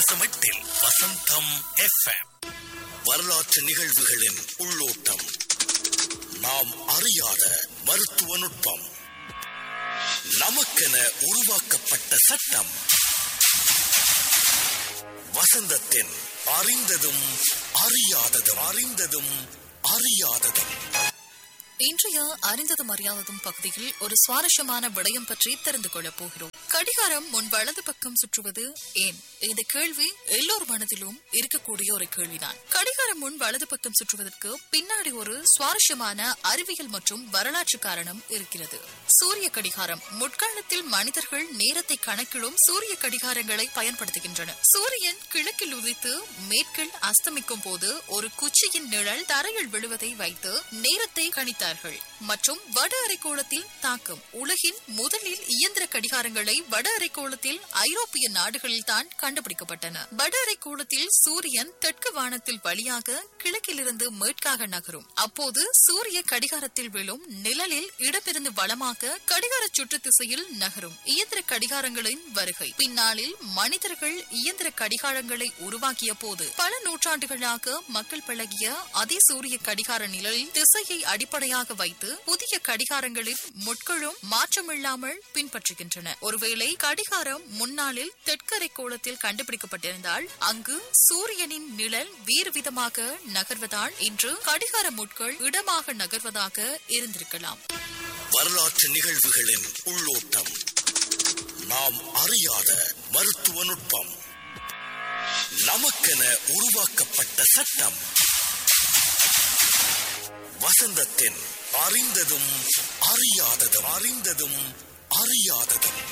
தசம் எட்டில் வசந்தம் எஃப்எம் வரலாற்று நிகழ்வுகளின் உள்ளோட்டம் நாம் அறியாத மருத்துவ நுட்பம் நமக்கென உருவாக்கப்பட்ட சட்டம் வசந்தத்தின் அறிந்ததும் அறியாததும் அறிந்ததும் அறியாததும் இன்றைய அறிந்ததும் அறியாததும் பகுதியில் ஒரு சுவாரஸ்யமான விடயம் பற்றி தெரிந்து கொள்ளப் போகிறோம் கடிகாரம் முன் வலது பக்கம் சுற்றுவது ஏன் இந்த கேள்வி எல்லோர் மனதிலும் இருக்கக்கூடிய ஒரு கேள்விதான் கடிகாரம் முன் வலது பக்கம் சுற்றுவதற்கு பின்னாடி ஒரு சுவாரஸ்யமான அறிவியல் மற்றும் வரலாற்று காரணம் இருக்கிறது சூரிய கடிகாரம் முற்காலத்தில் மனிதர்கள் நேரத்தை கணக்கிடும் சூரிய கடிகாரங்களை பயன்படுத்துகின்றனர் சூரியன் கிழக்கில் உதித்து மேற்கில் அஸ்தமிக்கும் போது ஒரு குச்சியின் நிழல் தரையில் விழுவதை வைத்து நேரத்தை கணித்தார்கள் மற்றும் வட அரைக்கோளத்தில் தாக்கம் உலகின் முதலில் இயந்திர கடிகாரங்களை வட அரைக்கோளத்தில் ஐரோப்பிய நாடுகளில் தான் கண்டுபிடிக்கப்பட்டன வட அரைக்கோளத்தில் சூரியன் தெற்கு வானத்தில் வழியாக கிழக்கிலிருந்து மேற்காக நகரும் அப்போது சூரிய கடிகாரத்தில் விழும் நிழலில் இடமிருந்து வளமாக கடிகார சுற்று திசையில் நகரும் இயந்திர கடிகாரங்களின் வருகை பின்னாளில் மனிதர்கள் இயந்திர கடிகாரங்களை உருவாக்கிய போது பல நூற்றாண்டுகளாக மக்கள் பழகிய அதே சூரிய கடிகார நிழலில் திசையை அடிப்படையாக வைத்து புதிய கடிகாரங்களில் முட்களும் மாற்றமில்லாமல் பின்பற்றுகின்றன ஒருவேளை கடிகாரம் முன்னாளில் தெற்கரை கோளத்தில் கண்டுபிடிக்கப்பட்டிருந்தால் அங்கு சூரியனின் நிழல் வேறு விதமாக நகர்வதால் இன்று கடிகார முட்கள் இடமாக நகர்வதாக இருந்திருக்கலாம் வரலாற்று நிகழ்வுகளின் உள்ளோட்டம் நாம் அறியாத மருத்துவ நுட்பம் நமக்கென உருவாக்கப்பட்ட சட்டம் வசந்தத்தின் அறிந்ததும் அறியாததும் அறிந்ததும் அறியாததும்